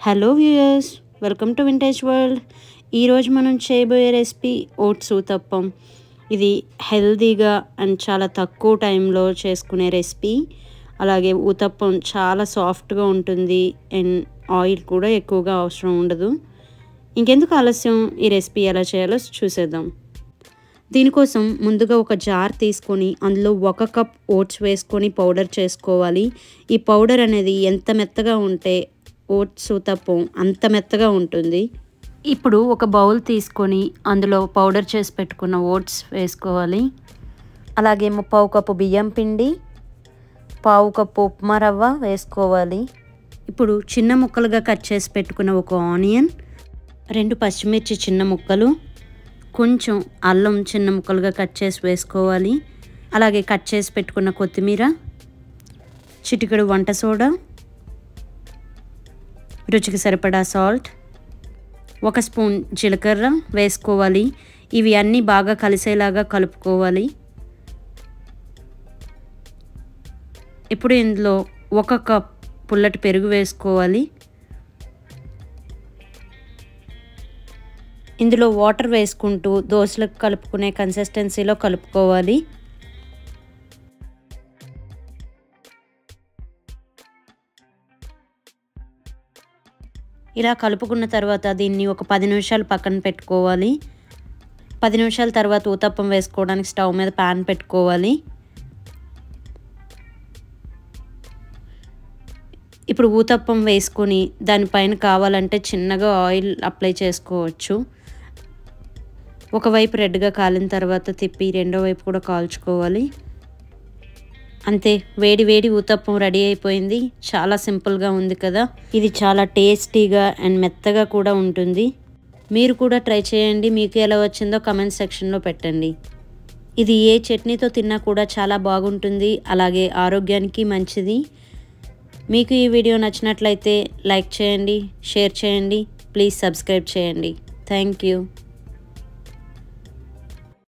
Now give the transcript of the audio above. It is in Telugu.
hello viewers welcome to vintage world ఈరోజు మనం చేయబోయే రెసిపీ ఓట్స్ ఊతప్పం ఇది హెల్తీగా అండ్ చాలా తక్కువ టైంలో చేసుకునే రెసిపీ అలాగే ఊతప్పం చాలా సాఫ్ట్గా ఉంటుంది అండ్ ఆయిల్ కూడా ఎక్కువగా అవసరం ఉండదు ఇంకెందుకు ఆలస్యం ఈ రెసిపీ ఎలా చేయాలో చూసేద్దాం దీనికోసం ముందుగా ఒక జార్ తీసుకొని అందులో ఒక కప్ ఓట్స్ వేసుకొని పౌడర్ చేసుకోవాలి ఈ పౌడర్ అనేది ఎంత మెత్తగా ఉంటే ఓట్స్ తప్పం అంత మెత్తగా ఉంటుంది ఇప్పుడు ఒక బౌల్ తీసుకొని అందులో పౌడర్ చేసి పెట్టుకున్న ఓట్స్ వేసుకోవాలి అలాగే ముప్పావు కప్పు బియ్యం పిండి పావు కప్పు ఉప్మా రవ్వ వేసుకోవాలి ఇప్పుడు చిన్న ముక్కలుగా కట్ చేసి పెట్టుకున్న ఒక ఆనియన్ రెండు పచ్చిమిర్చి చిన్న ముక్కలు కొంచెం అల్లం చిన్న ముక్కలుగా కట్ చేసి వేసుకోవాలి అలాగే కట్ చేసి పెట్టుకున్న కొత్తిమీర చిటికెడు వంట సోడా రుచికి సరిపడా సాల్ట్ ఒక స్పూన్ జీలకర్ర వేసుకోవాలి ఇవి అన్నీ బాగా కలిసేలాగా కలుపుకోవాలి ఇప్పుడు ఇందులో ఒక కప్ పుల్లటి పెరుగు వేసుకోవాలి ఇందులో వాటర్ వేసుకుంటూ దోశలకు కలుపుకునే కన్సిస్టెన్సీలో కలుపుకోవాలి ఇలా కలుపుకున్న తర్వాత దీన్ని ఒక పది నిమిషాలు పక్కన పెట్టుకోవాలి పది నిమిషాల తర్వాత ఊతప్పం వేసుకోవడానికి స్టవ్ మీద ప్యాన్ పెట్టుకోవాలి ఇప్పుడు ఊతప్పం వేసుకొని దానిపైన కావాలంటే చిన్నగా ఆయిల్ అప్లై చేసుకోవచ్చు ఒకవైపు రెడ్గా కాలిన తర్వాత తిప్పి రెండో వైపు కూడా కాల్చుకోవాలి అంతే వేడి వేడి ఊతప్పం రెడీ అయిపోయింది చాలా సింపుల్గా ఉంది కదా ఇది చాలా టేస్టీగా అండ్ మెత్తగా కూడా ఉంటుంది మీరు కూడా ట్రై చేయండి మీకు ఎలా వచ్చిందో కమెంట్ సెక్షన్లో పెట్టండి ఇది ఏ చట్నీతో తిన్నా కూడా చాలా బాగుంటుంది అలాగే ఆరోగ్యానికి మంచిది మీకు ఈ వీడియో నచ్చినట్లయితే లైక్ చేయండి షేర్ చేయండి ప్లీజ్ సబ్స్క్రైబ్ చేయండి థ్యాంక్ యూ